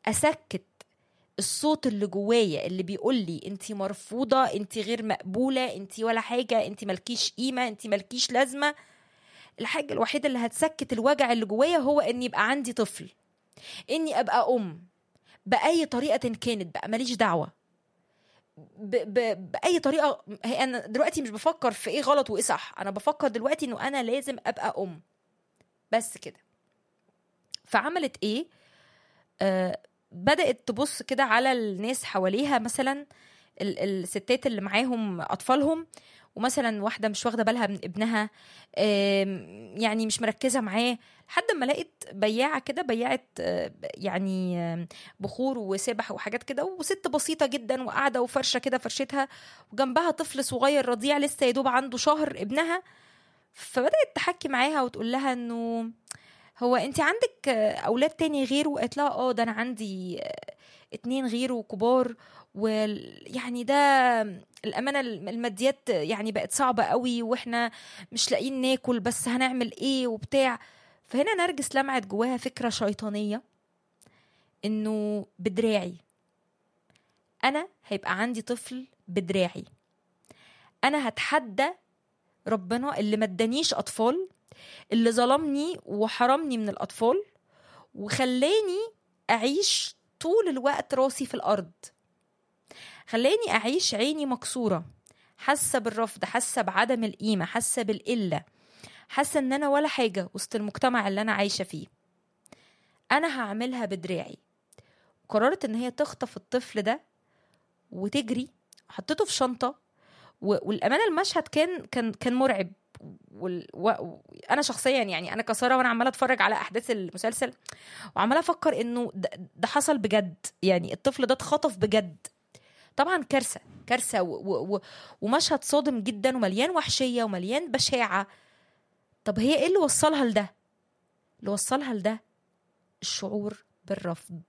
اسكت الصوت اللي جوايا اللي بيقول لي انت مرفوضه انت غير مقبوله انت ولا حاجه انت ملكيش قيمه انت ملكيش لازمه الحاجه الوحيده اللي هتسكت الوجع اللي جوايا هو ان يبقى عندي طفل اني ابقى ام باي طريقه كانت بقى ماليش دعوه ب ب باي طريقه هي انا دلوقتي مش بفكر في ايه غلط وايه صح انا بفكر دلوقتي انه انا لازم ابقى ام بس كده فعملت ايه آه بدات تبص كده على الناس حواليها مثلا ال- الستات اللي معاهم اطفالهم ومثلا واحده مش واخده بالها من ابنها آم، يعني مش مركزه معاه لحد ما لقيت بياعه كده بياعه آه، يعني آم، بخور وسبح وحاجات كده وست بسيطه جدا وقاعده وفرشه كده فرشتها وجنبها طفل صغير رضيع لسه يدوب عنده شهر ابنها فبدات تحكي معاها وتقول لها انه هو انت عندك آه، اولاد تاني غيره قالت لها اه ده انا عندي آه، اتنين غيره كبار ويعني ده الامانه الماديات يعني بقت صعبه قوي واحنا مش لاقيين ناكل بس هنعمل ايه وبتاع فهنا نرجس لمعت جواها فكره شيطانيه انه بدراعي انا هيبقى عندي طفل بدراعي انا هتحدى ربنا اللي ما ادانيش اطفال اللي ظلمني وحرمني من الاطفال وخلاني اعيش طول الوقت راسي في الارض خلاني اعيش عيني مكسوره حاسه بالرفض حاسه بعدم القيمه حاسه بالقله حاسه ان انا ولا حاجه وسط المجتمع اللي انا عايشه فيه انا هعملها بدراعي قررت ان هي تخطف الطفل ده وتجري حطيته في شنطه و- والامانه المشهد كان كان كان مرعب وال... و... و... انا شخصيا يعني انا كساره وانا عماله اتفرج على احداث المسلسل وعماله افكر انه ده, ده حصل بجد يعني الطفل ده اتخطف بجد طبعا كارثه كارثه و... و... و... ومشهد صادم جدا ومليان وحشيه ومليان بشاعه طب هي ايه اللي وصلها لده اللي وصلها لده الشعور بالرفض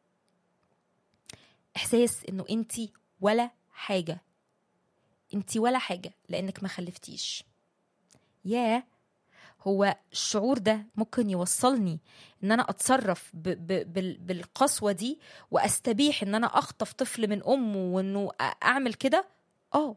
احساس انه انت ولا حاجه انت ولا حاجه لانك ما خلفتيش ياه هو الشعور ده ممكن يوصلني ان انا اتصرف ب ب بال- بالقسوه دي واستبيح ان انا اخطف طفل من امه وانه أ- اعمل كده اه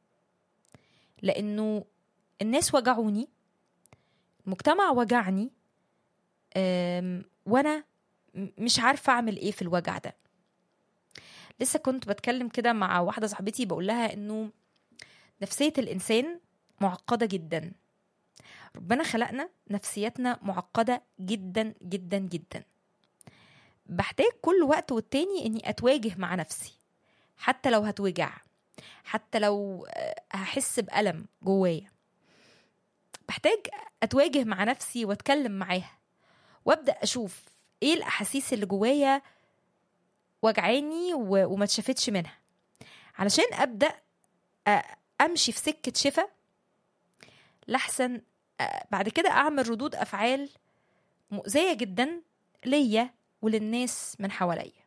لانه الناس وجعوني المجتمع وجعني أم، وانا م- مش عارفه اعمل ايه في الوجع ده لسه كنت بتكلم كده مع واحده صاحبتي بقول لها انه نفسيه الانسان معقده جدا ربنا خلقنا نفسيتنا معقده جدا جدا جدا بحتاج كل وقت والتاني اني اتواجه مع نفسي حتى لو هتوجع حتى لو آه، هحس بألم جوايا بحتاج اتواجه مع نفسي واتكلم معاها وابدا اشوف ايه الاحاسيس اللي جوايا وجعاني و- وما اتشافتش منها علشان ابدا أ- امشي في سكه شفا لحسن أ- بعد كده اعمل ردود افعال مؤذيه جدا ليا وللناس من حواليا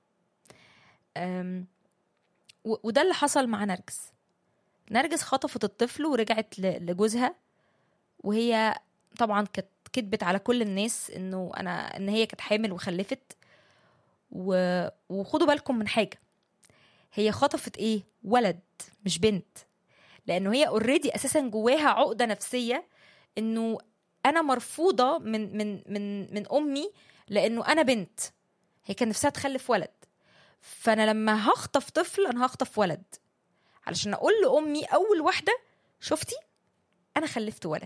أم، و- وده اللي حصل مع نرجس نرجس خطفت الطفل ورجعت ل- لجوزها وهي طبعا كانت كدبت على كل الناس انه انا ان هي كانت حامل وخلفت و... وخدوا بالكم من حاجه هي خطفت ايه ولد مش بنت لانه هي اوريدي اساسا جواها عقده نفسيه انه انا مرفوضه من من من من امي لانه انا بنت هي كان نفسها تخلف ولد فانا لما هخطف طفل انا هخطف ولد علشان اقول لامي اول واحده شفتي انا خلفت ولد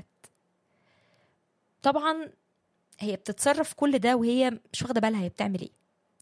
طبعا هي بتتصرف كل ده وهي مش واخده بالها هي بتعمل ايه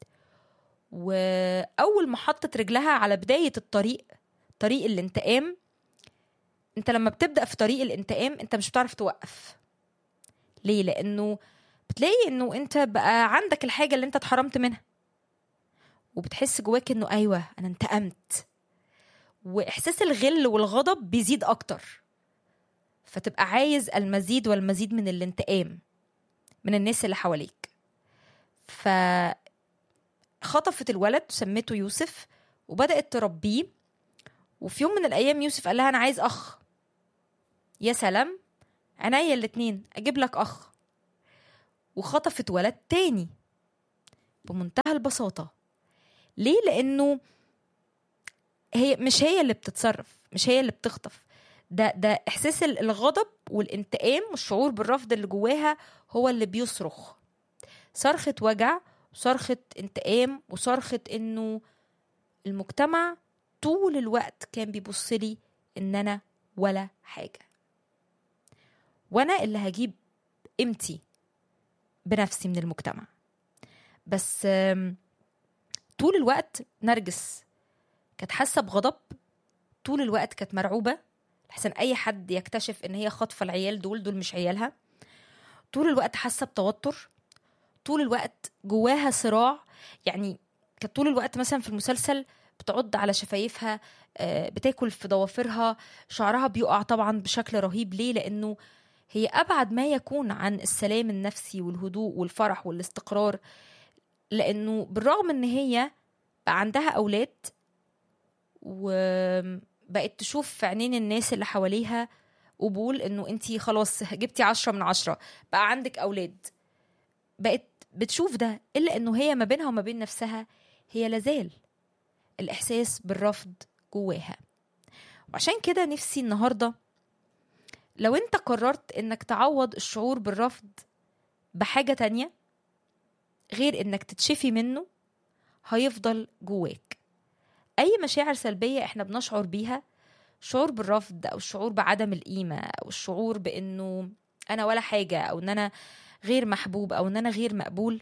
واول ما حطت رجلها على بدايه الطريق طريق الانتقام انت لما بتبدا في طريق الانتقام انت مش بتعرف توقف ليه لانه بتلاقي انه انت بقى عندك الحاجه اللي انت اتحرمت منها وبتحس جواك انه ايوه انا انتقمت واحساس الغل والغضب بيزيد اكتر فتبقى عايز المزيد والمزيد من الانتقام من الناس اللي حواليك ف خطفت الولد وسمته يوسف وبدأت تربيه وفي يوم من الأيام يوسف قال لها أنا عايز أخ يا سلام عينيا الاتنين أجيب لك أخ وخطفت ولد تاني بمنتهى البساطة ليه لأنه هي مش هي اللي بتتصرف مش هي اللي بتخطف ده ده إحساس الغضب والانتقام والشعور بالرفض اللي جواها هو اللي بيصرخ صرخة وجع وصرخة انتقام وصرخة إنه المجتمع طول الوقت كان بيبص لي إن أنا ولا حاجة وأنا اللي هجيب قيمتي بنفسي من المجتمع بس طول الوقت نرجس كانت حاسه بغضب طول الوقت كانت مرعوبه لحسن اي حد يكتشف ان هي خاطفه العيال دول دول مش عيالها طول الوقت حاسه بتوتر طول الوقت جواها صراع يعني كانت طول الوقت مثلا في المسلسل بتعض على شفايفها بتاكل في ضوافرها شعرها بيقع طبعا بشكل رهيب ليه لانه هي ابعد ما يكون عن السلام النفسي والهدوء والفرح والاستقرار لانه بالرغم ان هي بقى عندها اولاد وبقت تشوف في عينين الناس اللي حواليها قبول انه انت خلاص جبتي عشرة من عشرة بقى عندك اولاد بقت بتشوف ده الا انه هي ما بينها وما بين نفسها هي لازال الاحساس بالرفض جواها وعشان كده نفسي النهارده لو انت قررت انك تعوض الشعور بالرفض بحاجة تانية غير انك تتشفي منه هيفضل جواك اي مشاعر سلبية احنا بنشعر بيها شعور بالرفض او الشعور بعدم القيمة او الشعور بانه انا ولا حاجة او ان انا غير محبوب او ان انا غير مقبول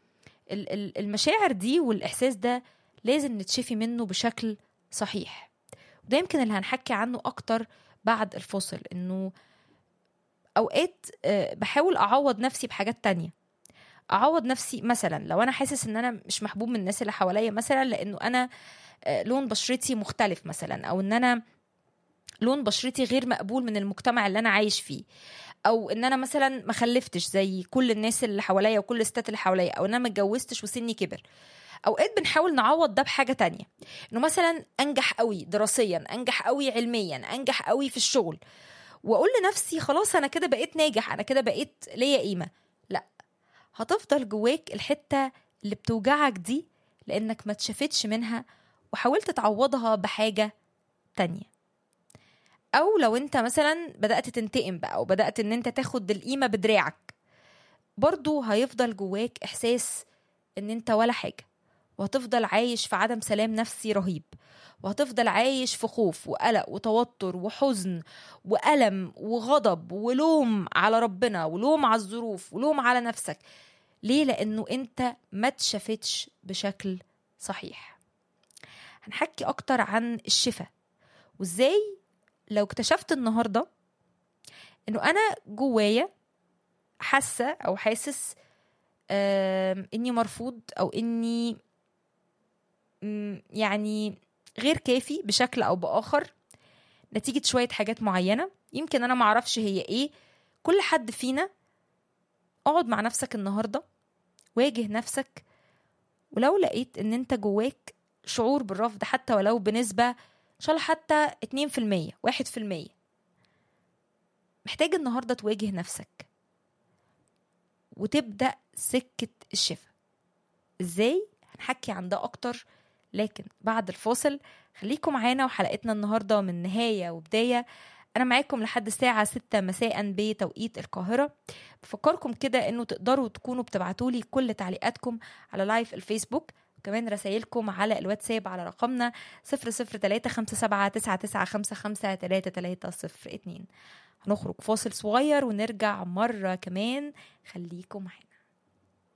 المشاعر دي والاحساس ده لازم نتشفي منه بشكل صحيح وده يمكن اللي هنحكي عنه اكتر بعد الفصل انه اوقات بحاول اعوض نفسي بحاجات تانية اعوض نفسي مثلا لو انا حاسس ان انا مش محبوب من الناس اللي حواليا مثلا لانه انا لون بشرتي مختلف مثلا او ان انا لون بشرتي غير مقبول من المجتمع اللي انا عايش فيه او ان انا مثلا ما خلفتش زي كل الناس اللي حواليا وكل الستات اللي حواليا او ان انا ما اتجوزتش وسني كبر اوقات بنحاول نعوض ده بحاجه تانية انه مثلا انجح قوي دراسيا انجح قوي علميا انجح قوي في الشغل واقول لنفسي خلاص انا كده بقيت ناجح انا كده بقيت ليا قيمه لا هتفضل جواك الحته اللي بتوجعك دي لانك ما تشافتش منها وحاولت تعوضها بحاجه تانية او لو انت مثلا بدات تنتقم بقى او بدات ان انت تاخد القيمه بدراعك برضو هيفضل جواك احساس ان انت ولا حاجه وهتفضل عايش في عدم سلام نفسي رهيب وهتفضل عايش في خوف وقلق وتوتر وحزن وألم وغضب ولوم على ربنا ولوم على الظروف ولوم على نفسك ليه لأنه أنت ما تشافتش بشكل صحيح هنحكي أكتر عن الشفاء وإزاي لو اكتشفت النهاردة أنه أنا جوايا حاسة أو حاسس إني مرفوض أو إني يعني غير كافي بشكل او باخر نتيجه شويه حاجات معينه يمكن انا معرفش هي ايه كل حد فينا اقعد مع نفسك النهارده واجه نفسك ولو لقيت ان انت جواك شعور بالرفض حتى ولو بنسبة ان شاء الله حتى 2% 1% محتاج النهاردة تواجه نفسك وتبدأ سكة الشفاء ازاي هنحكي عن ده اكتر لكن بعد الفاصل خليكم معانا وحلقتنا النهاردة من نهاية وبداية أنا معاكم لحد الساعة 6 مساء بتوقيت القاهرة بفكركم كده إنه تقدروا تكونوا بتبعتولي كل تعليقاتكم على لايف الفيسبوك وكمان رسايلكم على الواتساب على رقمنا 0035799553302 هنخرج فاصل صغير ونرجع مرة كمان خليكم معانا